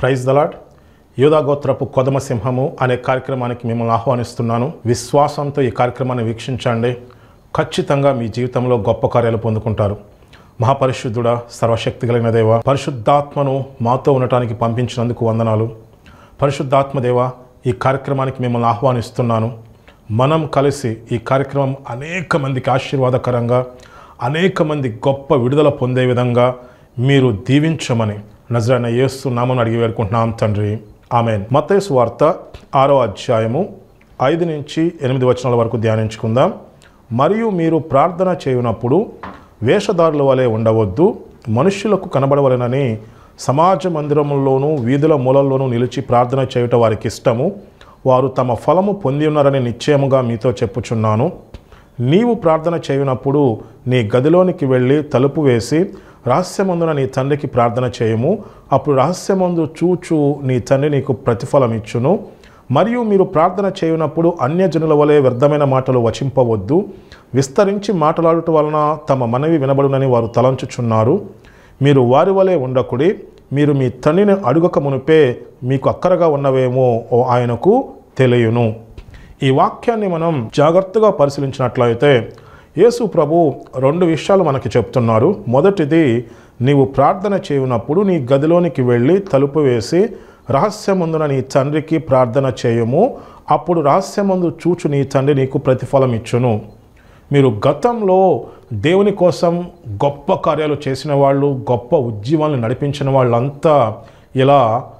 praise the Lord యోధాగోత్రపు కొదమ సింహము అనే కార్యక్రమానికి మిమ్మల్ని ఆహ్వానిస్తున్నాను విశ్వాసంతో ఈ కార్యక్రమాన్ని వీక్షించండి ఖచ్చితంగా మీ జీవితంలో గొప్ప కార్యాలు పొందుకుంటారు మహాపరిశుద్ధుడా సర్వశక్తి కలిగిన దేవ పరిశుద్ధాత్మను మాతో ఉండటానికి పంపించినందుకు వందనాలు పరిశుద్ధాత్మ దేవ ఈ కార్యక్రమానికి మిమ్మల్ని ఆహ్వానిస్తున్నాను మనం కలిసి ఈ కార్యక్రమం అనేక మందికి ఆశీర్వాదకరంగా అనేక మంది గొప్ప విడుదల పొందే విధంగా మీరు దీవించమని నజరైన యేసు నామం అడిగి వేడుకుంటున్నాం తండ్రి ఆమెన్ మత్తేసు వార్త ఆరో అధ్యాయము ఐదు నుంచి ఎనిమిది వచనాల వరకు ధ్యానించుకుందాం మరియు మీరు ప్రార్థన చేయునప్పుడు వేషధారుల వలె ఉండవద్దు మనుష్యులకు కనబడవలెనని సమాజ మందిరముల్లోనూ వీధుల మూలల్లోనూ నిలిచి ప్రార్థన చేయుట వారికి ఇష్టము వారు తమ ఫలము పొంది ఉన్నారని నిశ్చయముగా మీతో చెప్పుచున్నాను నీవు ప్రార్థన చేయునప్పుడు నీ గదిలోనికి వెళ్ళి తలుపు వేసి రహస్యమందున నీ తండ్రికి ప్రార్థన చేయము అప్పుడు రహస్యమందు చూచు నీ తండ్రి నీకు ప్రతిఫలం ఇచ్చును మరియు మీరు ప్రార్థన చేయునప్పుడు అన్యజనుల వలె వ్యర్థమైన మాటలు వచింపవద్దు విస్తరించి మాట్లాడుట వలన తమ మనవి వినబడునని వారు తలంచుచున్నారు మీరు వారి వలె ఉండకుడి మీరు మీ తండ్రిని అడుగక మునిపే మీకు అక్కరగా ఉన్నవేమో ఓ ఆయనకు తెలియను ఈ వాక్యాన్ని మనం జాగ్రత్తగా పరిశీలించినట్లయితే యేసు ప్రభు రెండు విషయాలు మనకి చెప్తున్నారు మొదటిది నీవు ప్రార్థన చేయునప్పుడు నీ గదిలోనికి వెళ్ళి తలుపు వేసి రహస్యమందున నీ తండ్రికి ప్రార్థన చేయము అప్పుడు రహస్యమందు చూచు నీ తండ్రి నీకు ప్రతిఫలం ఇచ్చును మీరు గతంలో దేవుని కోసం గొప్ప కార్యాలు చేసిన వాళ్ళు గొప్ప ఉద్యమాలను నడిపించిన వాళ్ళంతా ఇలా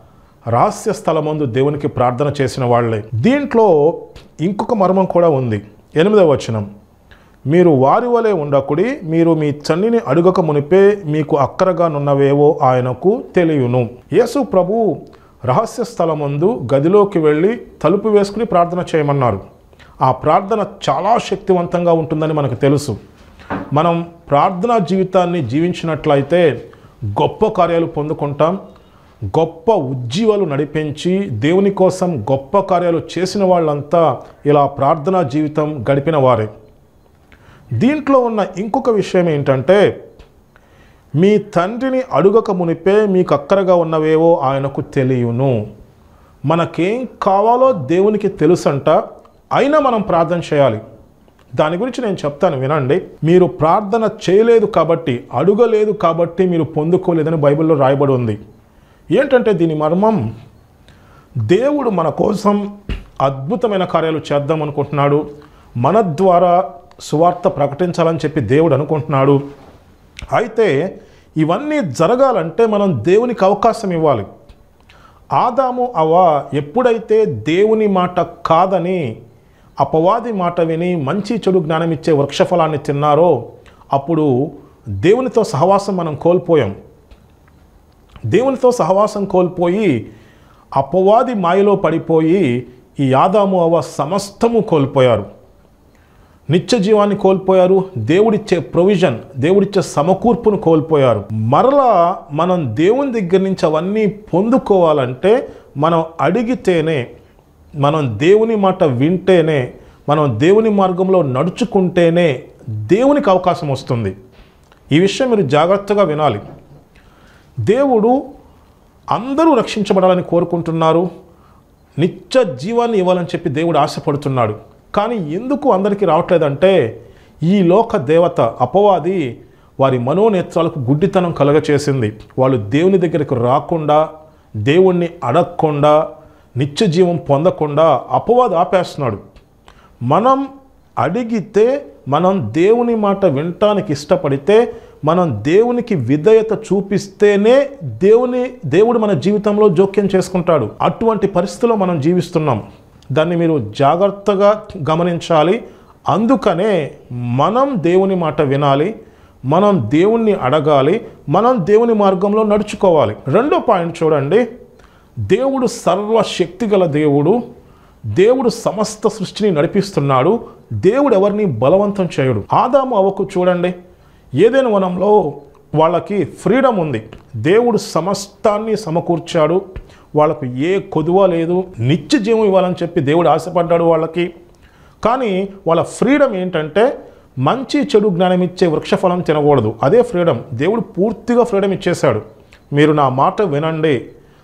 రహస్య స్థలమందు దేవునికి ప్రార్థన చేసిన వాళ్ళే దీంట్లో ఇంకొక మర్మం కూడా ఉంది ఎనిమిదవ వచనం మీరు వారి వలె ఉండకుడి మీరు మీ తండ్రిని అడుగక మునిపే మీకు అక్కరగానున్నవేవో ఆయనకు తెలియను యేసు ప్రభు రహస్య స్థలమందు గదిలోకి వెళ్ళి తలుపు వేసుకుని ప్రార్థన చేయమన్నారు ఆ ప్రార్థన చాలా శక్తివంతంగా ఉంటుందని మనకు తెలుసు మనం ప్రార్థనా జీవితాన్ని జీవించినట్లయితే గొప్ప కార్యాలు పొందుకుంటాం గొప్ప ఉజ్జీవాలు నడిపించి దేవుని కోసం గొప్ప కార్యాలు చేసిన వాళ్ళంతా ఇలా ప్రార్థనా జీవితం గడిపిన వారే దీంట్లో ఉన్న ఇంకొక విషయం ఏంటంటే మీ తండ్రిని అడుగక మునిపే మీకు అక్కరగా ఉన్నవేవో ఆయనకు తెలియను మనకేం కావాలో దేవునికి తెలుసంట అయినా మనం ప్రార్థన చేయాలి దాని గురించి నేను చెప్తాను వినండి మీరు ప్రార్థన చేయలేదు కాబట్టి అడుగలేదు కాబట్టి మీరు పొందుకోలేదని బైబిల్లో రాయబడి ఉంది ఏంటంటే దీని మర్మం దేవుడు మన కోసం అద్భుతమైన కార్యాలు చేద్దాం అనుకుంటున్నాడు మన ద్వారా సువార్త ప్రకటించాలని చెప్పి దేవుడు అనుకుంటున్నాడు అయితే ఇవన్నీ జరగాలంటే మనం దేవునికి అవకాశం ఇవ్వాలి ఆదాము అవ ఎప్పుడైతే దేవుని మాట కాదని అపవాది మాట విని మంచి చెడు జ్ఞానం ఇచ్చే వృక్షఫలాన్ని తిన్నారో అప్పుడు దేవునితో సహవాసం మనం కోల్పోయాం దేవునితో సహవాసం కోల్పోయి అపవాది మాయలో పడిపోయి ఈ ఆదాము అవ సమస్తము కోల్పోయారు నిత్య జీవాన్ని కోల్పోయారు దేవుడిచ్చే ప్రొవిజన్ దేవుడిచ్చే సమకూర్పును కోల్పోయారు మరలా మనం దేవుని దగ్గర నుంచి అవన్నీ పొందుకోవాలంటే మనం అడిగితేనే మనం దేవుని మాట వింటేనే మనం దేవుని మార్గంలో నడుచుకుంటేనే దేవునికి అవకాశం వస్తుంది ఈ విషయం మీరు జాగ్రత్తగా వినాలి దేవుడు అందరూ రక్షించబడాలని కోరుకుంటున్నారు నిత్య జీవాన్ని ఇవ్వాలని చెప్పి దేవుడు ఆశపడుతున్నాడు కానీ ఎందుకు అందరికీ రావట్లేదంటే ఈ లోక దేవత అపవాది వారి మనోనేత్రాలకు గుడ్డితనం కలగచేసింది వాళ్ళు దేవుని దగ్గరికి రాకుండా దేవుణ్ణి అడగకుండా నిత్య జీవం పొందకుండా అపవాది ఆపేస్తున్నాడు మనం అడిగితే మనం దేవుని మాట వినటానికి ఇష్టపడితే మనం దేవునికి విధేయత చూపిస్తేనే దేవుని దేవుడు మన జీవితంలో జోక్యం చేసుకుంటాడు అటువంటి పరిస్థితిలో మనం జీవిస్తున్నాం దాన్ని మీరు జాగ్రత్తగా గమనించాలి అందుకనే మనం దేవుని మాట వినాలి మనం దేవుణ్ణి అడగాలి మనం దేవుని మార్గంలో నడుచుకోవాలి రెండో పాయింట్ చూడండి దేవుడు సర్వశక్తి గల దేవుడు దేవుడు సమస్త సృష్టిని నడిపిస్తున్నాడు దేవుడు ఎవరిని బలవంతం చేయడు ఆదాము అవకు చూడండి ఏదైనా వనంలో వాళ్ళకి ఫ్రీడమ్ ఉంది దేవుడు సమస్తాన్ని సమకూర్చాడు వాళ్ళకు ఏ కొదువ లేదు నిత్య జీవం ఇవ్వాలని చెప్పి దేవుడు ఆశపడ్డాడు వాళ్ళకి కానీ వాళ్ళ ఫ్రీడమ్ ఏంటంటే మంచి చెడు జ్ఞానం ఇచ్చే వృక్షఫలం తినకూడదు అదే ఫ్రీడమ్ దేవుడు పూర్తిగా ఫ్రీడమ్ ఇచ్చేశాడు మీరు నా మాట వినండి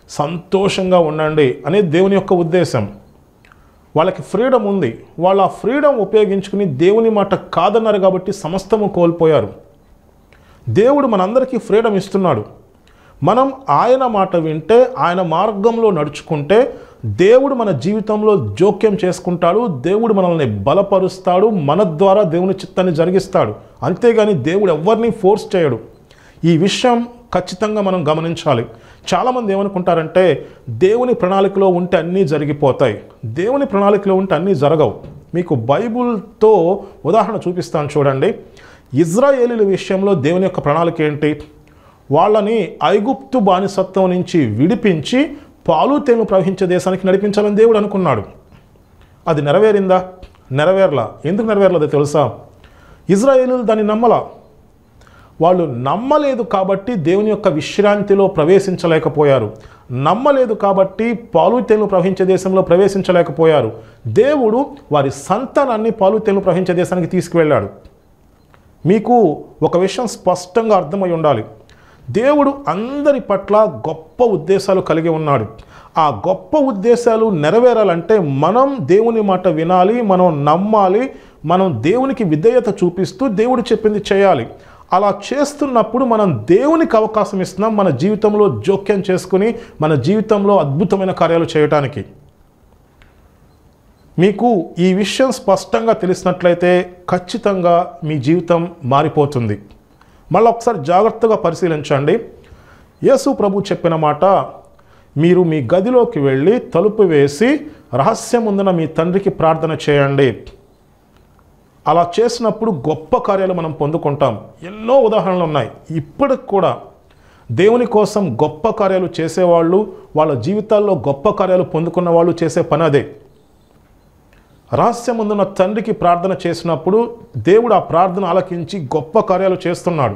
సంతోషంగా ఉండండి అనేది దేవుని యొక్క ఉద్దేశం వాళ్ళకి ఫ్రీడమ్ ఉంది వాళ్ళు ఆ ఫ్రీడమ్ ఉపయోగించుకుని దేవుని మాట కాదన్నారు కాబట్టి సమస్తము కోల్పోయారు దేవుడు మనందరికీ ఫ్రీడమ్ ఇస్తున్నాడు మనం ఆయన మాట వింటే ఆయన మార్గంలో నడుచుకుంటే దేవుడు మన జీవితంలో జోక్యం చేసుకుంటాడు దేవుడు మనల్ని బలపరుస్తాడు మన ద్వారా దేవుని చిత్తాన్ని జరిగిస్తాడు అంతేగాని దేవుడు ఎవరిని ఫోర్స్ చేయడు ఈ విషయం ఖచ్చితంగా మనం గమనించాలి చాలామంది ఏమనుకుంటారంటే దేవుని ప్రణాళికలో ఉంటే అన్నీ జరిగిపోతాయి దేవుని ప్రణాళికలో ఉంటే అన్నీ జరగవు మీకు బైబుల్తో ఉదాహరణ చూపిస్తాను చూడండి ఇజ్రాయేలీల విషయంలో దేవుని యొక్క ప్రణాళిక ఏంటి వాళ్ళని ఐగుప్తు బానిసత్వం నుంచి విడిపించి పాలు తేను ప్రవహించే దేశానికి నడిపించాలని దేవుడు అనుకున్నాడు అది నెరవేరిందా నెరవేరలా ఎందుకు నెరవేరలేదో తెలుసా ఇజ్రాయేలీలు దాన్ని నమ్మలా వాళ్ళు నమ్మలేదు కాబట్టి దేవుని యొక్క విశ్రాంతిలో ప్రవేశించలేకపోయారు నమ్మలేదు కాబట్టి పాలుతేను ప్రవహించే దేశంలో ప్రవేశించలేకపోయారు దేవుడు వారి సంతానాన్ని పాలుతేను ప్రవహించే దేశానికి తీసుకువెళ్ళాడు మీకు ఒక విషయం స్పష్టంగా అర్థమై ఉండాలి దేవుడు అందరి పట్ల గొప్ప ఉద్దేశాలు కలిగి ఉన్నాడు ఆ గొప్ప ఉద్దేశాలు నెరవేరాలంటే మనం దేవుని మాట వినాలి మనం నమ్మాలి మనం దేవునికి విధేయత చూపిస్తూ దేవుడు చెప్పింది చేయాలి అలా చేస్తున్నప్పుడు మనం దేవునికి అవకాశం ఇస్తున్నాం మన జీవితంలో జోక్యం చేసుకుని మన జీవితంలో అద్భుతమైన కార్యాలు చేయటానికి మీకు ఈ విషయం స్పష్టంగా తెలిసినట్లయితే ఖచ్చితంగా మీ జీవితం మారిపోతుంది మళ్ళీ ఒకసారి జాగ్రత్తగా పరిశీలించండి యేసు ప్రభు చెప్పిన మాట మీరు మీ గదిలోకి వెళ్ళి తలుపు వేసి రహస్యం ఉందన్న మీ తండ్రికి ప్రార్థన చేయండి అలా చేసినప్పుడు గొప్ప కార్యాలు మనం పొందుకుంటాం ఎన్నో ఉదాహరణలు ఉన్నాయి ఇప్పటికి కూడా దేవుని కోసం గొప్ప కార్యాలు చేసేవాళ్ళు వాళ్ళ జీవితాల్లో గొప్ప కార్యాలు పొందుకున్న వాళ్ళు చేసే పని అదే రహస్యం ముందున్న తండ్రికి ప్రార్థన చేసినప్పుడు దేవుడు ఆ ప్రార్థన ఆలకించి గొప్ప కార్యాలు చేస్తున్నాడు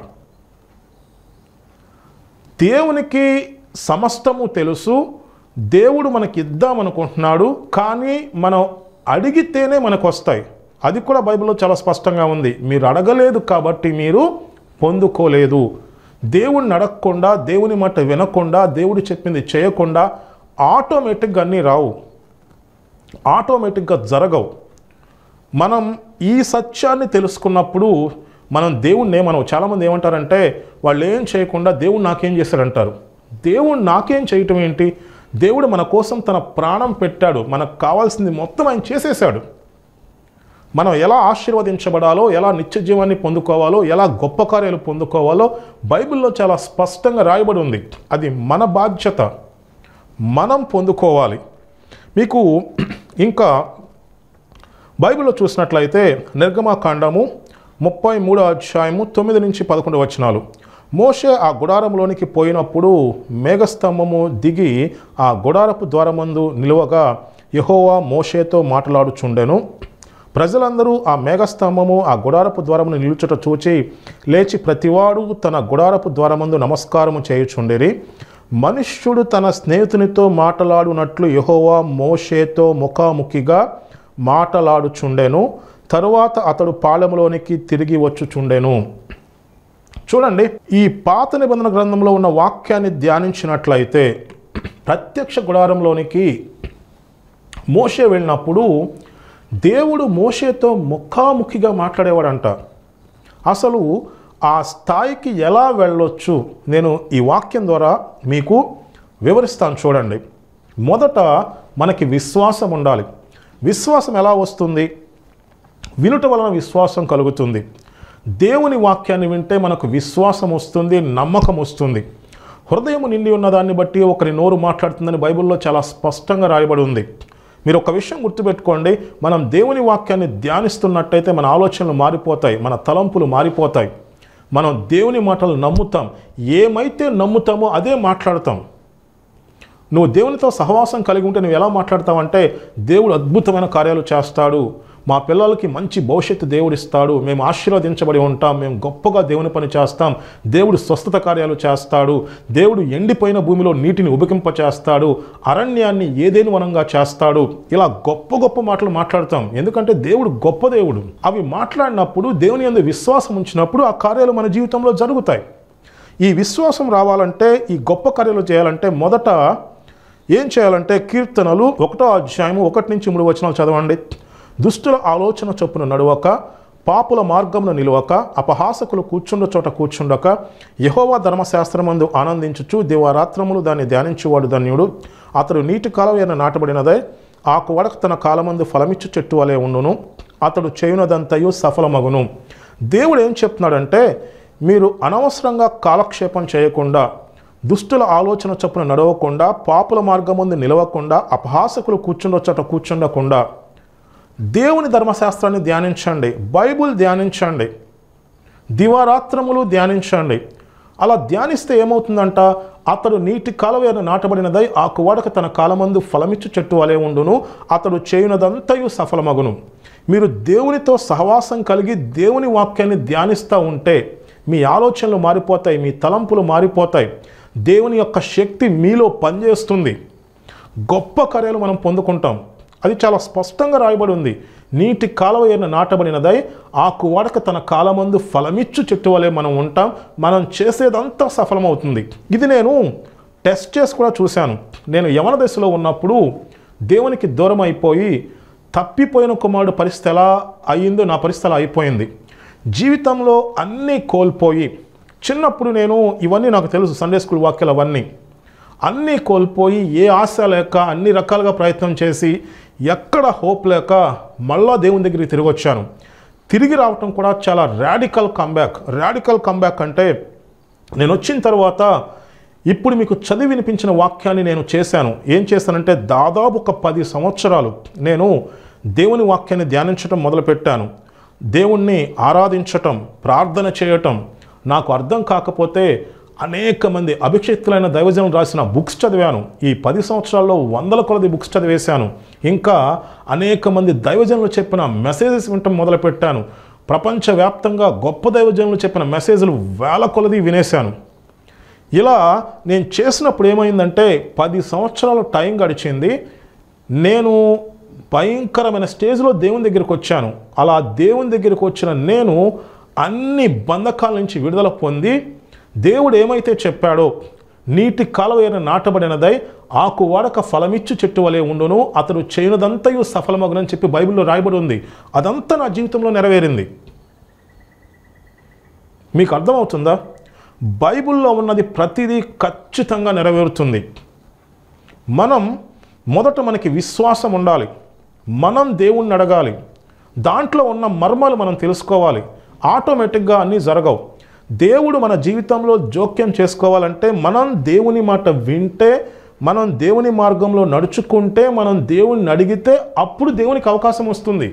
దేవునికి సమస్తము తెలుసు దేవుడు మనకి ఇద్దామనుకుంటున్నాడు కానీ మనం అడిగితేనే మనకు వస్తాయి అది కూడా బైబిల్లో చాలా స్పష్టంగా ఉంది మీరు అడగలేదు కాబట్టి మీరు పొందుకోలేదు దేవుడిని అడగకుండా దేవుని మాట వినకుండా దేవుడు చెప్పింది చేయకుండా ఆటోమేటిక్గా అన్నీ రావు ఆటోమేటిక్గా జరగవు మనం ఈ సత్యాన్ని తెలుసుకున్నప్పుడు మనం దేవుణ్ణి మనం చాలామంది ఏమంటారంటే వాళ్ళు ఏం చేయకుండా దేవుడు నాకేం చేశాడంటారు దేవుడు నాకేం చేయటం ఏంటి దేవుడు మన కోసం తన ప్రాణం పెట్టాడు మనకు కావాల్సింది మొత్తం ఆయన చేసేసాడు మనం ఎలా ఆశీర్వదించబడాలో ఎలా నిత్య జీవాన్ని పొందుకోవాలో ఎలా గొప్ప కార్యాలు పొందుకోవాలో బైబిల్లో చాలా స్పష్టంగా రాయబడి ఉంది అది మన బాధ్యత మనం పొందుకోవాలి మీకు ఇంకా బైబిల్లో చూసినట్లయితే నిర్గమాకాండము ముప్పై మూడో అధ్యాయము తొమ్మిది నుంచి పదకొండు వచనాలు మోషే ఆ గుడారంలోనికి పోయినప్పుడు మేఘస్తంభము దిగి ఆ గుడారపు ద్వారమందు నిలువగా యెహోవా మోషేతో మాట్లాడుచుండెను ప్రజలందరూ ఆ మేఘస్తంభము ఆ గుడారపు ద్వారమును నిలుచుట చూచి లేచి ప్రతివాడు తన గుడారపు ద్వారమందు నమస్కారము చేయుచుండిరి మనుష్యుడు తన స్నేహితునితో మాట్లాడునట్లు యెహోవా మోషేతో ముఖాముఖిగా మాటలాడుచుండెను తరువాత అతడు పాలెములోనికి తిరిగి వచ్చుచుండెను చూడండి ఈ పాత నిబంధన గ్రంథంలో ఉన్న వాక్యాన్ని ధ్యానించినట్లయితే ప్రత్యక్ష గుడారంలోనికి మోషే వెళ్ళినప్పుడు దేవుడు మోషేతో ముఖాముఖిగా మాట్లాడేవాడంట అసలు ఆ స్థాయికి ఎలా వెళ్ళొచ్చు నేను ఈ వాక్యం ద్వారా మీకు వివరిస్తాను చూడండి మొదట మనకి విశ్వాసం ఉండాలి విశ్వాసం ఎలా వస్తుంది వినుట వలన విశ్వాసం కలుగుతుంది దేవుని వాక్యాన్ని వింటే మనకు విశ్వాసం వస్తుంది నమ్మకం వస్తుంది హృదయం నిండి ఉన్నదాన్ని బట్టి ఒకరి నోరు మాట్లాడుతుందని బైబిల్లో చాలా స్పష్టంగా రాయబడి ఉంది మీరు ఒక విషయం గుర్తుపెట్టుకోండి మనం దేవుని వాక్యాన్ని ధ్యానిస్తున్నట్టయితే మన ఆలోచనలు మారిపోతాయి మన తలంపులు మారిపోతాయి మనం దేవుని మాటలు నమ్ముతాం ఏమైతే నమ్ముతామో అదే మాట్లాడతాం నువ్వు దేవునితో సహవాసం కలిగి ఉంటే నువ్వు ఎలా మాట్లాడతావంటే దేవుడు అద్భుతమైన కార్యాలు చేస్తాడు మా పిల్లలకి మంచి భవిష్యత్తు దేవుడు ఇస్తాడు మేము ఆశీర్వదించబడి ఉంటాం మేము గొప్పగా దేవుని పని చేస్తాం దేవుడు స్వస్థత కార్యాలు చేస్తాడు దేవుడు ఎండిపోయిన భూమిలో నీటిని ఉబికింప చేస్తాడు అరణ్యాన్ని ఏదేని వనంగా చేస్తాడు ఇలా గొప్ప గొప్ప మాటలు మాట్లాడతాం ఎందుకంటే దేవుడు గొప్ప దేవుడు అవి మాట్లాడినప్పుడు దేవుని యందు విశ్వాసం ఉంచినప్పుడు ఆ కార్యాలు మన జీవితంలో జరుగుతాయి ఈ విశ్వాసం రావాలంటే ఈ గొప్ప కార్యాలు చేయాలంటే మొదట ఏం చేయాలంటే కీర్తనలు ఒకటో అధ్యాయము ఒకటి నుంచి మూడు వచనాలు చదవండి దుష్టుల ఆలోచన చొప్పున నడువక పాపుల మార్గమును నిలువక అపహాసకులు కూర్చుండ చోట కూర్చుండక యహోవా ధర్మశాస్త్రమందు ఆనందించుచు దివారాత్రములు దాన్ని ధ్యానించువాడు ధన్యుడు అతడు నీటి కాలవైన నాటబడినదై ఆకు వడక తన కాలమందు ఫలమిచ్చు చెట్టు వలె ఉండును అతడు చేయునదంతయు సఫలమగును దేవుడు ఏం చెప్తున్నాడంటే మీరు అనవసరంగా కాలక్షేపం చేయకుండా దుష్టుల ఆలోచన చొప్పున నడవకుండా పాపుల మార్గం ముందు నిలవకుండా అపహాసకులు కూర్చుండొచ్చట కూర్చుండకుండా దేవుని ధర్మశాస్త్రాన్ని ధ్యానించండి బైబుల్ ధ్యానించండి దివారాత్రములు ధ్యానించండి అలా ధ్యానిస్తే ఏమవుతుందంట అతడు నీటి కాలవేన నాటబడినదై ఆ కువాడక తన కాలమందు ఫలమిచ్చు చెట్టు వలె ఉండును అతడు చేయునదంతయు సఫలమగును మీరు దేవునితో సహవాసం కలిగి దేవుని వాక్యాన్ని ధ్యానిస్తూ ఉంటే మీ ఆలోచనలు మారిపోతాయి మీ తలంపులు మారిపోతాయి దేవుని యొక్క శక్తి మీలో పనిచేస్తుంది గొప్ప కార్యాలు మనం పొందుకుంటాం అది చాలా స్పష్టంగా రాయబడి ఉంది నీటి కాలువ అయిన నాటబడినదై ఆ కువాడక తన కాలమందు ఫలమిచ్చు చెట్టు వలె మనం ఉంటాం మనం చేసేదంతా సఫలమవుతుంది ఇది నేను టెస్ట్ చేసి కూడా చూశాను నేను యవన దశలో ఉన్నప్పుడు దేవునికి దూరం అయిపోయి తప్పిపోయిన కుమారుడు పరిస్థితి ఎలా అయ్యిందో నా పరిస్థితి అలా అయిపోయింది జీవితంలో అన్నీ కోల్పోయి చిన్నప్పుడు నేను ఇవన్నీ నాకు తెలుసు సండే స్కూల్ వాక్యాలు అవన్నీ అన్నీ కోల్పోయి ఏ ఆశ లేక అన్ని రకాలుగా ప్రయత్నం చేసి ఎక్కడ హోప్ లేక మళ్ళా దేవుని దగ్గరికి తిరిగి వచ్చాను తిరిగి రావటం కూడా చాలా రాడికల్ కంబ్యాక్ రాడికల్ కంబ్యాక్ అంటే నేను వచ్చిన తర్వాత ఇప్పుడు మీకు చదివి వినిపించిన వాక్యాన్ని నేను చేశాను ఏం చేశానంటే దాదాపు ఒక పది సంవత్సరాలు నేను దేవుని వాక్యాన్ని ధ్యానించటం మొదలుపెట్టాను దేవుణ్ణి ఆరాధించటం ప్రార్థన చేయటం నాకు అర్థం కాకపోతే అనేక మంది అభిషక్తులైన దైవజనులు రాసిన బుక్స్ చదివాను ఈ పది సంవత్సరాల్లో వందల కొలది బుక్స్ చదివేశాను ఇంకా అనేక మంది దైవజనులు చెప్పిన మెసేజెస్ వినటం మొదలుపెట్టాను ప్రపంచవ్యాప్తంగా గొప్ప దైవజనులు చెప్పిన మెసేజ్లు వేల కొలది వినేశాను ఇలా నేను చేసినప్పుడు ఏమైందంటే పది సంవత్సరాలు టైం గడిచింది నేను భయంకరమైన స్టేజ్లో దేవుని దగ్గరికి వచ్చాను అలా దేవుని దగ్గరికి వచ్చిన నేను అన్ని బంధకాల నుంచి విడుదల పొంది దేవుడు ఏమైతే చెప్పాడో నీటి కాలువైన నాటబడినదై ఆకు వాడక ఫలమిచ్చు చెట్టు వలె ఉండును అతడు చేయనదంతయు సఫలమగునని చెప్పి బైబిల్లో రాయబడి ఉంది అదంతా నా జీవితంలో నెరవేరింది మీకు అర్థమవుతుందా బైబిల్లో ఉన్నది ప్రతిదీ ఖచ్చితంగా నెరవేరుతుంది మనం మొదట మనకి విశ్వాసం ఉండాలి మనం దేవుణ్ణి అడగాలి దాంట్లో ఉన్న మర్మాలు మనం తెలుసుకోవాలి ఆటోమేటిక్గా అన్నీ జరగవు దేవుడు మన జీవితంలో జోక్యం చేసుకోవాలంటే మనం దేవుని మాట వింటే మనం దేవుని మార్గంలో నడుచుకుంటే మనం దేవుణ్ణి అడిగితే అప్పుడు దేవునికి అవకాశం వస్తుంది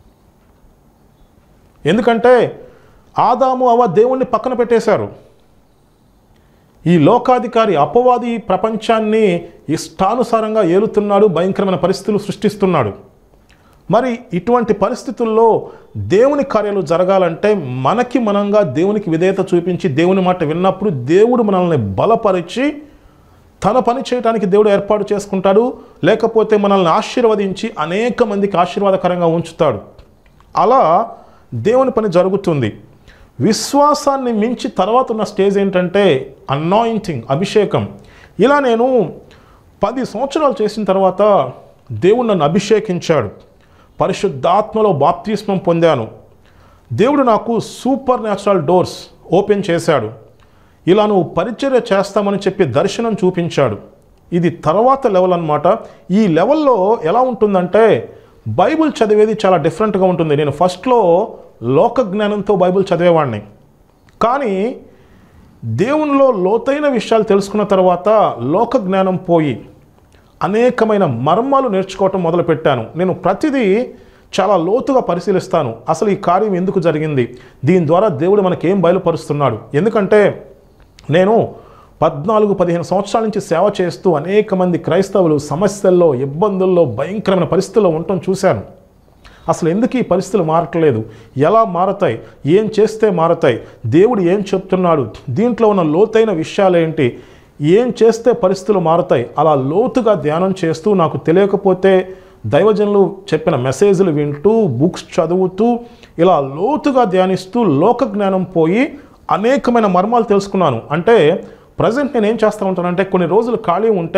ఎందుకంటే ఆదాము అవ దేవుణ్ణి పక్కన పెట్టేశారు ఈ లోకాధికారి అపవాది ఈ ప్రపంచాన్ని ఇష్టానుసారంగా ఏలుతున్నాడు భయంకరమైన పరిస్థితులు సృష్టిస్తున్నాడు మరి ఇటువంటి పరిస్థితుల్లో దేవుని కార్యాలు జరగాలంటే మనకి మనంగా దేవునికి విధేయత చూపించి దేవుని మాట విన్నప్పుడు దేవుడు మనల్ని బలపరిచి తన పని చేయడానికి దేవుడు ఏర్పాటు చేసుకుంటాడు లేకపోతే మనల్ని ఆశీర్వదించి అనేక మందికి ఆశీర్వాదకరంగా ఉంచుతాడు అలా దేవుని పని జరుగుతుంది విశ్వాసాన్ని మించి తర్వాత ఉన్న స్టేజ్ ఏంటంటే అన్నాయింటింగ్ అభిషేకం ఇలా నేను పది సంవత్సరాలు చేసిన తర్వాత దేవుడు నన్ను అభిషేకించాడు పరిశుద్ధాత్మలో బాప్తిస్మం పొందాను దేవుడు నాకు సూపర్ న్యాచురల్ డోర్స్ ఓపెన్ చేశాడు ఇలా నువ్వు పరిచర్య చేస్తామని చెప్పి దర్శనం చూపించాడు ఇది తర్వాత లెవెల్ అన్నమాట ఈ లెవెల్లో ఎలా ఉంటుందంటే బైబిల్ చదివేది చాలా డిఫరెంట్గా ఉంటుంది నేను ఫస్ట్లో లోక జ్ఞానంతో బైబిల్ చదివేవాడిని కానీ దేవునిలో లోతైన విషయాలు తెలుసుకున్న తర్వాత లోక జ్ఞానం పోయి అనేకమైన మర్మాలు నేర్చుకోవటం మొదలుపెట్టాను నేను ప్రతిదీ చాలా లోతుగా పరిశీలిస్తాను అసలు ఈ కార్యం ఎందుకు జరిగింది దీని ద్వారా దేవుడు మనకేం బయలుపరుస్తున్నాడు ఎందుకంటే నేను పద్నాలుగు పదిహేను సంవత్సరాల నుంచి సేవ చేస్తూ అనేక మంది క్రైస్తవులు సమస్యల్లో ఇబ్బందుల్లో భయంకరమైన పరిస్థితుల్లో ఉండటం చూశాను అసలు ఎందుకు ఈ పరిస్థితులు మారట్లేదు ఎలా మారతాయి ఏం చేస్తే మారతాయి దేవుడు ఏం చెప్తున్నాడు దీంట్లో ఉన్న లోతైన విషయాలు ఏంటి ఏం చేస్తే పరిస్థితులు మారతాయి అలా లోతుగా ధ్యానం చేస్తూ నాకు తెలియకపోతే దైవజనులు చెప్పిన మెసేజ్లు వింటూ బుక్స్ చదువుతూ ఇలా లోతుగా ధ్యానిస్తూ లోక జ్ఞానం పోయి అనేకమైన మర్మాలు తెలుసుకున్నాను అంటే ప్రజెంట్ నేను ఏం చేస్తూ ఉంటానంటే కొన్ని రోజులు ఖాళీ ఉంటే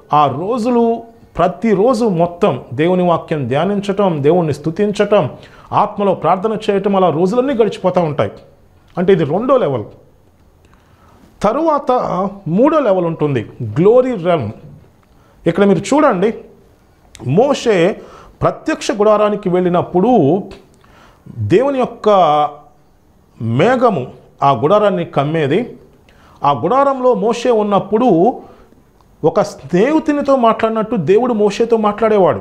ఆ రోజులు ప్రతిరోజు మొత్తం దేవుని వాక్యం ధ్యానించటం దేవుణ్ణి స్తుతించటం ఆత్మలో ప్రార్థన చేయటం అలా రోజులన్నీ గడిచిపోతూ ఉంటాయి అంటే ఇది రెండో లెవెల్ తరువాత మూడో లెవెల్ ఉంటుంది గ్లోరీ రెల్మ్ ఇక్కడ మీరు చూడండి మోషే ప్రత్యక్ష గుడారానికి వెళ్ళినప్పుడు దేవుని యొక్క మేఘము ఆ గుడారాన్ని కమ్మేది ఆ గుడారంలో మోషే ఉన్నప్పుడు ఒక స్నేహితునితో మాట్లాడినట్టు దేవుడు మోషేతో మాట్లాడేవాడు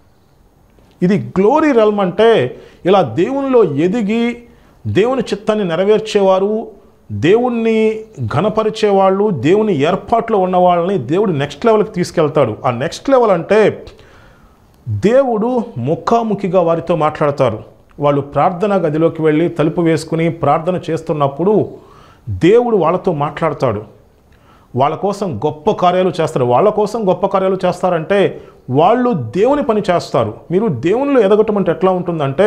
ఇది గ్లోరీ రెల్మ్ అంటే ఇలా దేవునిలో ఎదిగి దేవుని చిత్తాన్ని నెరవేర్చేవారు దేవుణ్ణి ఘనపరిచేవాళ్ళు దేవుని ఏర్పాట్లో ఉన్న వాళ్ళని దేవుడు నెక్స్ట్ లెవెల్కి తీసుకెళ్తాడు ఆ నెక్స్ట్ లెవెల్ అంటే దేవుడు ముఖాముఖిగా వారితో మాట్లాడతారు వాళ్ళు ప్రార్థనా గదిలోకి వెళ్ళి తలుపు వేసుకుని ప్రార్థన చేస్తున్నప్పుడు దేవుడు వాళ్ళతో మాట్లాడతాడు వాళ్ళ కోసం గొప్ప కార్యాలు చేస్తారు వాళ్ళ కోసం గొప్ప కార్యాలు చేస్తారంటే వాళ్ళు దేవుని పని చేస్తారు మీరు దేవునిలో ఎదగటం అంటే ఎట్లా ఉంటుందంటే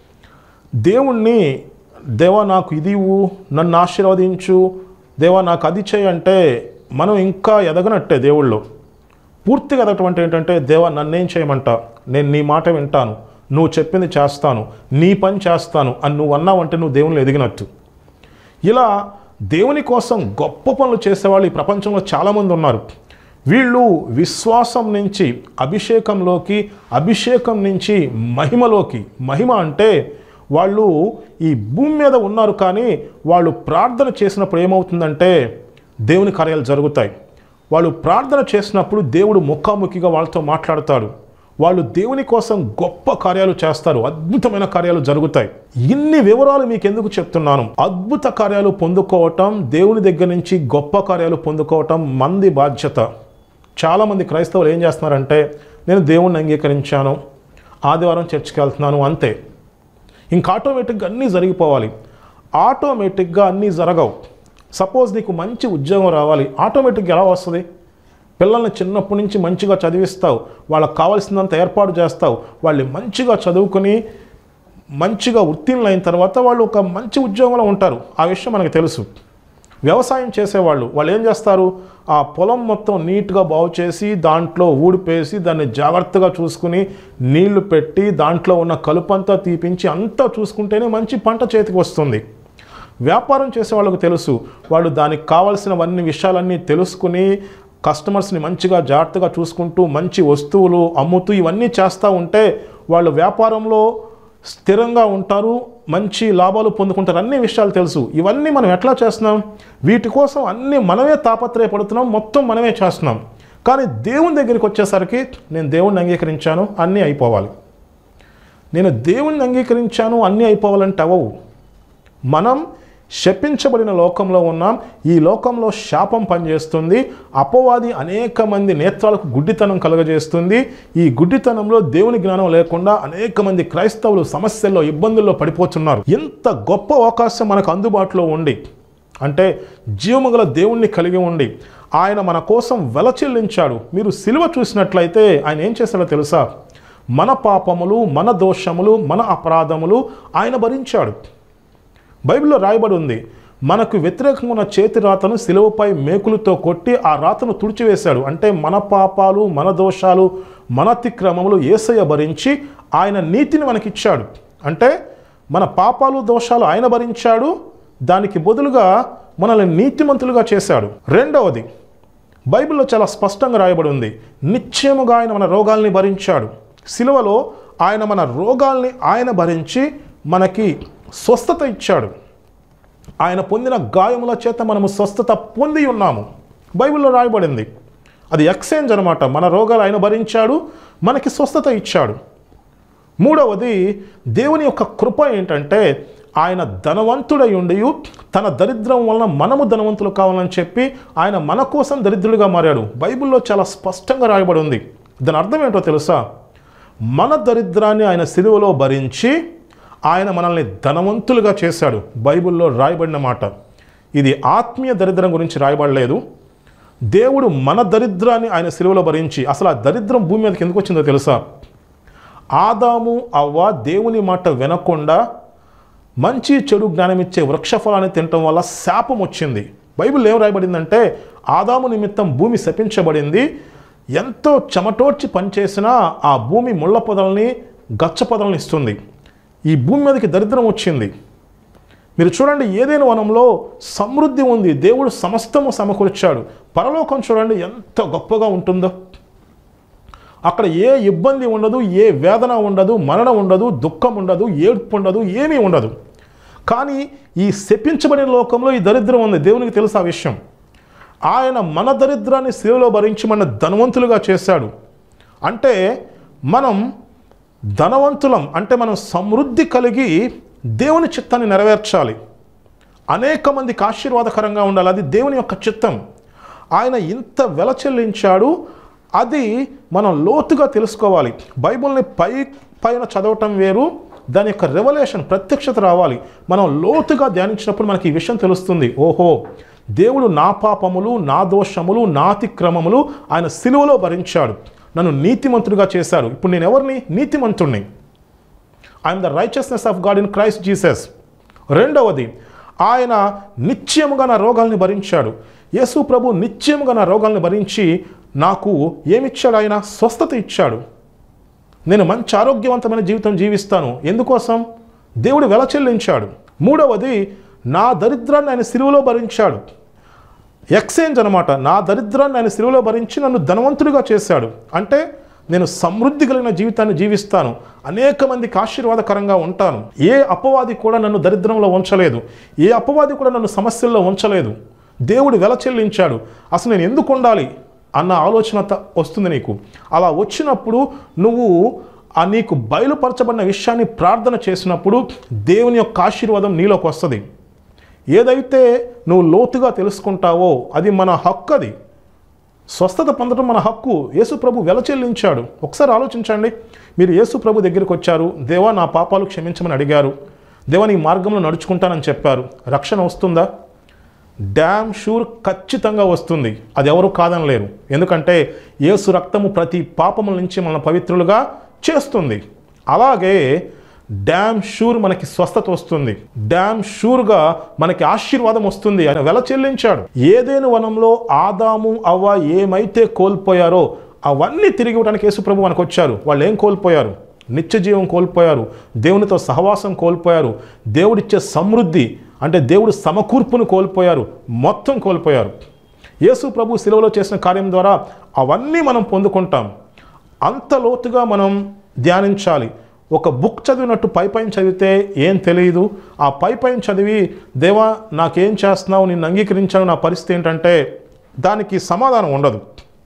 దేవుణ్ణి దేవా నాకు ఇది ఇవ్వు నన్ను ఆశీర్వదించు దేవా నాకు అది చేయంటే మనం ఇంకా ఎదగనట్టే దేవుళ్ళో పూర్తిగా ఎదగటం అంటే ఏంటంటే దేవా నన్నేం చేయమంటా నేను నీ మాట వింటాను నువ్వు చెప్పింది చేస్తాను నీ పని చేస్తాను అని నువ్వు అన్నావంటే నువ్వు దేవునిలో ఎదిగినట్టు ఇలా దేవుని కోసం గొప్ప పనులు చేసేవాళ్ళు ఈ ప్రపంచంలో చాలామంది ఉన్నారు వీళ్ళు విశ్వాసం నుంచి అభిషేకంలోకి అభిషేకం నుంచి మహిమలోకి మహిమ అంటే వాళ్ళు ఈ భూమి మీద ఉన్నారు కానీ వాళ్ళు ప్రార్థన చేసినప్పుడు ఏమవుతుందంటే దేవుని కార్యాలు జరుగుతాయి వాళ్ళు ప్రార్థన చేసినప్పుడు దేవుడు ముఖాముఖిగా వాళ్ళతో మాట్లాడతాడు వాళ్ళు దేవుని కోసం గొప్ప కార్యాలు చేస్తారు అద్భుతమైన కార్యాలు జరుగుతాయి ఇన్ని వివరాలు మీకు ఎందుకు చెప్తున్నాను అద్భుత కార్యాలు పొందుకోవటం దేవుని దగ్గర నుంచి గొప్ప కార్యాలు పొందుకోవటం మంది బాధ్యత చాలామంది క్రైస్తవులు ఏం చేస్తున్నారంటే నేను దేవుణ్ణి అంగీకరించాను ఆదివారం చర్చికి వెళ్తున్నాను అంతే ఇంకా ఆటోమేటిక్గా అన్నీ జరిగిపోవాలి ఆటోమేటిక్గా అన్నీ జరగవు సపోజ్ నీకు మంచి ఉద్యోగం రావాలి ఆటోమేటిక్గా ఎలా వస్తుంది పిల్లల్ని చిన్నప్పటి నుంచి మంచిగా చదివిస్తావు వాళ్ళకి కావాల్సినంత ఏర్పాటు చేస్తావు వాళ్ళు మంచిగా చదువుకుని మంచిగా ఉత్తీర్ణులు అయిన తర్వాత వాళ్ళు ఒక మంచి ఉద్యోగంలో ఉంటారు ఆ విషయం మనకు తెలుసు వ్యవసాయం చేసేవాళ్ళు వాళ్ళు ఏం చేస్తారు ఆ పొలం మొత్తం నీట్గా బాగు చేసి దాంట్లో ఊడిపేసి దాన్ని జాగ్రత్తగా చూసుకుని నీళ్లు పెట్టి దాంట్లో ఉన్న కలుపంతా తీపించి అంతా చూసుకుంటేనే మంచి పంట చేతికి వస్తుంది వ్యాపారం చేసే వాళ్ళకు తెలుసు వాళ్ళు దానికి కావాల్సినవన్నీ విషయాలన్నీ తెలుసుకుని కస్టమర్స్ని మంచిగా జాగ్రత్తగా చూసుకుంటూ మంచి వస్తువులు అమ్ముతూ ఇవన్నీ చేస్తూ ఉంటే వాళ్ళు వ్యాపారంలో స్థిరంగా ఉంటారు మంచి లాభాలు పొందుకుంటారు అన్ని విషయాలు తెలుసు ఇవన్నీ మనం ఎట్లా చేస్తున్నాం వీటి కోసం అన్నీ మనమే తాపత్రయపడుతున్నాం మొత్తం మనమే చేస్తున్నాం కానీ దేవుని దగ్గరికి వచ్చేసరికి నేను దేవుణ్ణి అంగీకరించాను అన్నీ అయిపోవాలి నేను దేవుణ్ణి అంగీకరించాను అన్నీ అయిపోవాలంటే అవ్వవు మనం శపించబడిన లోకంలో ఉన్నాం ఈ లోకంలో శాపం పనిచేస్తుంది అపవాది అనేక మంది నేత్రాలకు గుడ్డితనం కలుగజేస్తుంది ఈ గుడ్డితనంలో దేవుని జ్ఞానం లేకుండా అనేక మంది క్రైస్తవులు సమస్యల్లో ఇబ్బందుల్లో పడిపోతున్నారు ఎంత గొప్ప అవకాశం మనకు అందుబాటులో ఉండి అంటే జీవముగల దేవుణ్ణి కలిగి ఉండి ఆయన మన కోసం వెల చెల్లించాడు మీరు సిలువ చూసినట్లయితే ఆయన ఏం చేశాడో తెలుసా మన పాపములు మన దోషములు మన అపరాధములు ఆయన భరించాడు బైబిల్లో రాయబడి ఉంది మనకు వ్యతిరేకంగా ఉన్న చేతి రాతను సిలువపై మేకులతో కొట్టి ఆ రాతను తుడిచివేశాడు అంటే మన పాపాలు మన దోషాలు మన అతిక్రమములు ఏసయ్య భరించి ఆయన నీతిని మనకిచ్చాడు అంటే మన పాపాలు దోషాలు ఆయన భరించాడు దానికి బదులుగా మనల్ని నీతిమంతులుగా చేశాడు రెండవది బైబిల్లో చాలా స్పష్టంగా రాయబడి ఉంది నిశ్చయముగా ఆయన మన రోగాల్ని భరించాడు సిలువలో ఆయన మన రోగాల్ని ఆయన భరించి మనకి స్వస్థత ఇచ్చాడు ఆయన పొందిన గాయముల చేత మనము స్వస్థత పొంది ఉన్నాము బైబిల్లో రాయబడింది అది ఎక్స్చేంజ్ అనమాట మన రోగాలు ఆయన భరించాడు మనకి స్వస్థత ఇచ్చాడు మూడవది దేవుని యొక్క కృప ఏంటంటే ఆయన ధనవంతుడై ఉండి తన దరిద్రం వలన మనము ధనవంతులు కావాలని చెప్పి ఆయన మన కోసం దరిద్రుడిగా మారాడు బైబిల్లో చాలా స్పష్టంగా రాయబడి ఉంది దాని అర్థం ఏంటో తెలుసా మన దరిద్రాన్ని ఆయన సిలువలో భరించి ఆయన మనల్ని ధనవంతులుగా చేశాడు బైబిల్లో రాయబడిన మాట ఇది ఆత్మీయ దరిద్రం గురించి రాయబడలేదు దేవుడు మన దరిద్రాన్ని ఆయన సిలువలో భరించి అసలు ఆ దరిద్రం భూమి మీదకి ఎందుకు వచ్చిందో తెలుసా ఆదాము అవ్వ దేవుని మాట వినకుండా మంచి చెడు జ్ఞానం ఇచ్చే వృక్షఫలాన్ని తినటం వల్ల శాపం వచ్చింది బైబిల్ ఏం రాయబడిందంటే ఆదాము నిమిత్తం భూమి శపించబడింది ఎంతో చెమటోడ్చి పనిచేసినా ఆ భూమి ముళ్ళ పొదల్ని గచ్చ పొదల్ని ఇస్తుంది ఈ భూమి మీదకి దరిద్రం వచ్చింది మీరు చూడండి ఏదైనా వనంలో సమృద్ధి ఉంది దేవుడు సమస్తము సమకూర్చాడు పరలోకం చూడండి ఎంత గొప్పగా ఉంటుందో అక్కడ ఏ ఇబ్బంది ఉండదు ఏ వేదన ఉండదు మరణం ఉండదు దుఃఖం ఉండదు ఏడ్పు ఉండదు ఏమీ ఉండదు కానీ ఈ శపించబడిన లోకంలో ఈ దరిద్రం ఉంది దేవునికి తెలుసు ఆ విషయం ఆయన మన దరిద్రాన్ని శిలువలో భరించి మన ధనవంతులుగా చేశాడు అంటే మనం ధనవంతులం అంటే మనం సమృద్ధి కలిగి దేవుని చిత్తాన్ని నెరవేర్చాలి అనేక మందికి ఆశీర్వాదకరంగా ఉండాలి అది దేవుని యొక్క చిత్తం ఆయన ఇంత వెల చెల్లించాడు అది మనం లోతుగా తెలుసుకోవాలి బైబిల్ని పై పైన చదవటం వేరు దాని యొక్క రెవల్యూషన్ ప్రత్యక్షత రావాలి మనం లోతుగా ధ్యానించినప్పుడు మనకి ఈ విషయం తెలుస్తుంది ఓహో దేవుడు నా పాపములు నా దోషములు నా అతిక్రమములు ఆయన సిలువలో భరించాడు నన్ను నీతిమంతుడిగా చేశాడు ఇప్పుడు నేను ఎవరిని నీతిమంతుణ్ణి I am the righteousness of God in Christ Jesus రెండవది ఆయన నిత్యముగా నా రోగాల్ని భరించాడు యేసు ప్రభు నిత్యముగా నా రోగాల్ని భరించి నాకు ఏమిచ్చాడు ఆయన స్వస్థత ఇచ్చాడు నేను మంచి ఆరోగ్యవంతమైన జీవితం జీవిస్తాను ఎందుకోసం దేవుడు వెల చెల్లించాడు మూడవది నా దరిద్రాన్ని ఆయన సిలువలో భరించాడు ఎక్స్చేంజ్ అనమాట నా దరిద్రాన్ని ఆయన సిలువలో భరించి నన్ను ధనవంతుడిగా చేశాడు అంటే నేను సమృద్ధి కలిగిన జీవితాన్ని జీవిస్తాను అనేక మందికి ఆశీర్వాదకరంగా ఉంటాను ఏ అపవాది కూడా నన్ను దరిద్రంలో ఉంచలేదు ఏ అపవాది కూడా నన్ను సమస్యల్లో ఉంచలేదు దేవుడు వెల చెల్లించాడు అసలు నేను ఎందుకు ఉండాలి అన్న ఆలోచన త- వస్తుంది నీకు అలా వచ్చినప్పుడు నువ్వు ఆ నీకు బయలుపరచబడిన విషయాన్ని ప్రార్థన చేసినప్పుడు దేవుని యొక్క ఆశీర్వాదం నీలోకి వస్తుంది ఏదైతే నువ్వు లోతుగా తెలుసుకుంటావో అది మన హక్కు అది స్వస్థత పొందడం మన హక్కు యేసు ప్రభు వెల చెల్లించాడు ఒకసారి ఆలోచించండి మీరు యేసు ప్రభు దగ్గరికి వచ్చారు దేవా నా పాపాలు క్షమించమని అడిగారు దేవా నీ మార్గంలో నడుచుకుంటానని చెప్పారు రక్షణ వస్తుందా డ్యామ్ షూర్ ఖచ్చితంగా వస్తుంది అది ఎవరు కాదనలేరు ఎందుకంటే యేసు రక్తము ప్రతి పాపముల నుంచి మన పవిత్రులుగా చేస్తుంది అలాగే డ్యామ్ షూర్ మనకి స్వస్థత వస్తుంది డ్యామ్ షూర్గా మనకి ఆశీర్వాదం వస్తుంది ఆయన వెల చెల్లించాడు ఏదేను వనంలో ఆదాము అవ్వ ఏమైతే కోల్పోయారో అవన్నీ తిరిగి ఇవ్వడానికి యేసుప్రభు మనకు వచ్చారు వాళ్ళు ఏం కోల్పోయారు నిత్య జీవం కోల్పోయారు దేవునితో సహవాసం కోల్పోయారు దేవుడిచ్చే సమృద్ధి అంటే దేవుడు సమకూర్పును కోల్పోయారు మొత్తం కోల్పోయారు యేసు ప్రభు శిలువలో చేసిన కార్యం ద్వారా అవన్నీ మనం పొందుకుంటాం అంత లోతుగా మనం ధ్యానించాలి ఒక బుక్ చదివినట్టు పై పైన చదివితే ఏం తెలియదు ఆ పై పైన చదివి దేవా నాకేం చేస్తున్నావు నిన్ను అంగీకరించాను నా పరిస్థితి ఏంటంటే దానికి సమాధానం ఉండదు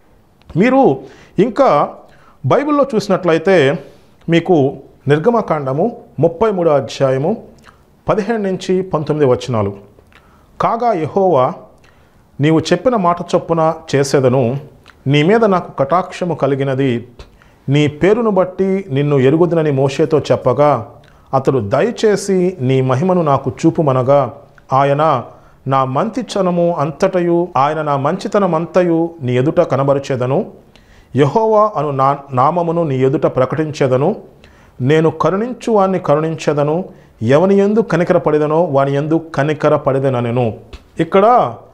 మీరు ఇంకా బైబిల్లో చూసినట్లయితే మీకు నిర్గమకాండము ముప్పై మూడో అధ్యాయము పదిహేడు నుంచి పంతొమ్మిది వచనాలు కాగా యెహోవా నీవు చెప్పిన మాట చొప్పున చేసేదను నీ మీద నాకు కటాక్షము కలిగినది నీ పేరును బట్టి నిన్ను ఎరుగుదునని మోషేతో చెప్పగా అతడు దయచేసి నీ మహిమను నాకు చూపుమనగా ఆయన నా మంచితనము అంతటయు ఆయన నా మంచితనం అంతయు నీ ఎదుట కనబరిచేదను యహోవా అను నా నామమును నీ ఎదుట ప్రకటించేదను నేను కరుణించు వాణ్ణి కరుణించేదను ఎవని ఎందు కనికరపడేదనో వాని ఎందు కనికరపడేదనను ఇక్కడ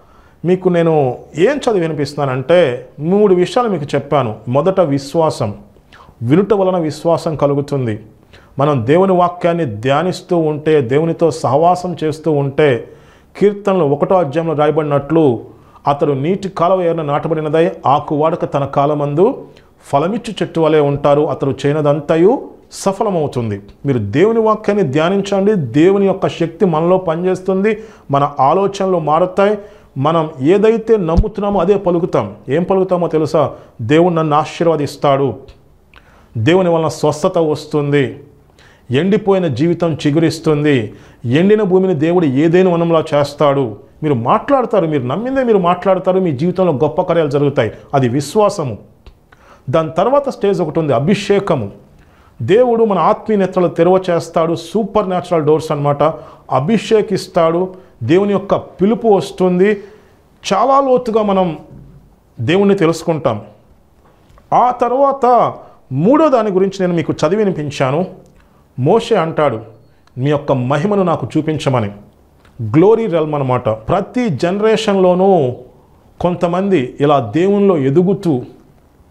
మీకు నేను ఏం చదివి వినిపిస్తున్నానంటే మూడు విషయాలు మీకు చెప్పాను మొదట విశ్వాసం వినుట వలన విశ్వాసం కలుగుతుంది మనం దేవుని వాక్యాన్ని ధ్యానిస్తూ ఉంటే దేవునితో సహవాసం చేస్తూ ఉంటే కీర్తనలు ఒకటో అధ్యాయంలో రాయబడినట్లు అతడు నీటి కాలువ ఏరిన నాటబడినదై ఆకు వాడక తన కాలమందు ఫలమిచ్చు చెట్టు వలె ఉంటారు అతడు చేయనదంతయు సఫలమవుతుంది మీరు దేవుని వాక్యాన్ని ధ్యానించండి దేవుని యొక్క శక్తి మనలో పనిచేస్తుంది మన ఆలోచనలు మారుతాయి మనం ఏదైతే నమ్ముతున్నామో అదే పలుకుతాం ఏం పలుకుతామో తెలుసా దేవుడు నన్ను ఆశీర్వదిస్తాడు దేవుని వలన స్వస్థత వస్తుంది ఎండిపోయిన జీవితం చిగురిస్తుంది ఎండిన భూమిని దేవుడు ఏదైనా వనంలా చేస్తాడు మీరు మాట్లాడతారు మీరు నమ్మిందే మీరు మాట్లాడతారు మీ జీవితంలో గొప్ప కార్యాలు జరుగుతాయి అది విశ్వాసము దాని తర్వాత స్టేజ్ ఒకటి ఉంది అభిషేకము దేవుడు మన ఆత్మీయ నేత్రలు తెరవ చేస్తాడు సూపర్ న్యాచురల్ డోర్స్ అన్నమాట అభిషేకిస్తాడు దేవుని యొక్క పిలుపు వస్తుంది చాలా లోతుగా మనం దేవుణ్ణి తెలుసుకుంటాం ఆ తర్వాత మూడో దాని గురించి నేను మీకు చదివి వినిపించాను మోషే అంటాడు మీ యొక్క మహిమను నాకు చూపించమని గ్లోరీ రెల్మ్ అనమాట ప్రతి జనరేషన్లోనూ కొంతమంది ఇలా దేవునిలో ఎదుగుతూ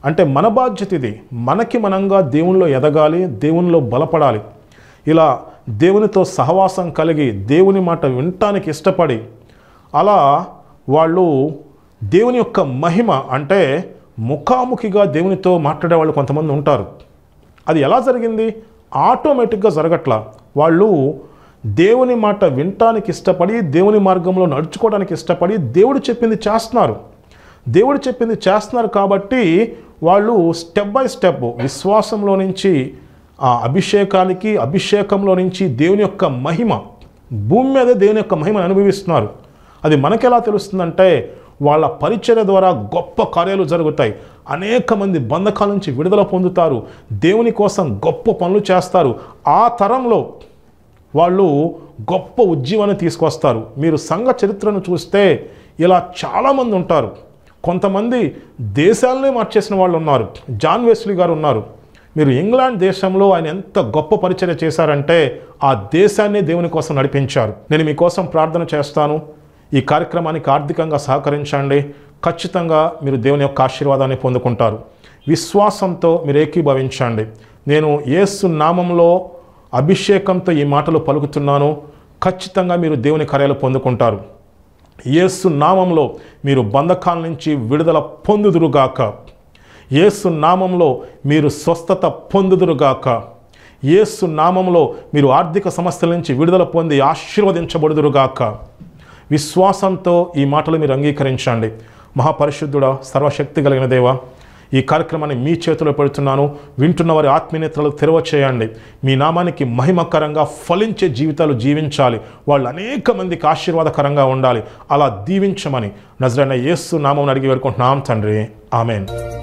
అంటే మన బాధ్యత ఇది మనకి మనంగా దేవునిలో ఎదగాలి దేవునిలో బలపడాలి ఇలా దేవునితో సహవాసం కలిగి దేవుని మాట వినటానికి ఇష్టపడి అలా వాళ్ళు దేవుని యొక్క మహిమ అంటే ముఖాముఖిగా దేవునితో మాట్లాడే వాళ్ళు కొంతమంది ఉంటారు అది ఎలా జరిగింది ఆటోమేటిక్గా జరగట్లా వాళ్ళు దేవుని మాట వినటానికి ఇష్టపడి దేవుని మార్గంలో నడుచుకోవడానికి ఇష్టపడి దేవుడు చెప్పింది చేస్తున్నారు దేవుడు చెప్పింది చేస్తున్నారు కాబట్టి వాళ్ళు స్టెప్ బై స్టెప్ విశ్వాసంలో నుంచి ఆ అభిషేకానికి అభిషేకంలో నుంచి దేవుని యొక్క మహిమ భూమి మీదే దేవుని యొక్క మహిమను అనుభవిస్తున్నారు అది మనకెలా తెలుస్తుందంటే వాళ్ళ పరిచర్య ద్వారా గొప్ప కార్యాలు జరుగుతాయి అనేక మంది బంధకాల నుంచి విడుదల పొందుతారు దేవుని కోసం గొప్ప పనులు చేస్తారు ఆ తరంలో వాళ్ళు గొప్ప ఉద్యమాన్ని తీసుకొస్తారు మీరు సంఘ చరిత్రను చూస్తే ఇలా చాలామంది ఉంటారు కొంతమంది దేశాలనే మార్చేసిన వాళ్ళు ఉన్నారు జాన్ వెస్లీ గారు ఉన్నారు మీరు ఇంగ్లాండ్ దేశంలో ఆయన ఎంత గొప్ప పరిచర్య చేశారంటే ఆ దేశాన్ని దేవుని కోసం నడిపించారు నేను మీకోసం ప్రార్థన చేస్తాను ఈ కార్యక్రమానికి ఆర్థికంగా సహకరించండి ఖచ్చితంగా మీరు దేవుని యొక్క ఆశీర్వాదాన్ని పొందుకుంటారు విశ్వాసంతో మీరు ఏకీభవించండి నేను యేసు నామంలో అభిషేకంతో ఈ మాటలు పలుకుతున్నాను ఖచ్చితంగా మీరు దేవుని కార్యాలు పొందుకుంటారు యేసు నామంలో మీరు బంధకాల నుంచి విడుదల పొందుదురుగాక యేసు నామంలో మీరు స్వస్థత పొందుదురుగాక యేసు నామంలో మీరు ఆర్థిక సమస్యల నుంచి విడుదల పొంది ఆశీర్వదించబడుదురుగాక విశ్వాసంతో ఈ మాటలు మీరు అంగీకరించండి మహాపరిశుద్ధుడా సర్వశక్తి కలిగిన దేవా ఈ కార్యక్రమాన్ని మీ చేతిలో పెడుతున్నాను వింటున్న వారి ఆత్మీయతలు తెరవ చేయండి మీ నామానికి మహిమకరంగా ఫలించే జీవితాలు జీవించాలి వాళ్ళు అనేక మందికి ఆశీర్వాదకరంగా ఉండాలి అలా దీవించమని నజరైన యేసు నామం అడిగి వేడుకుంటున్నాం తండ్రి ఆమెన్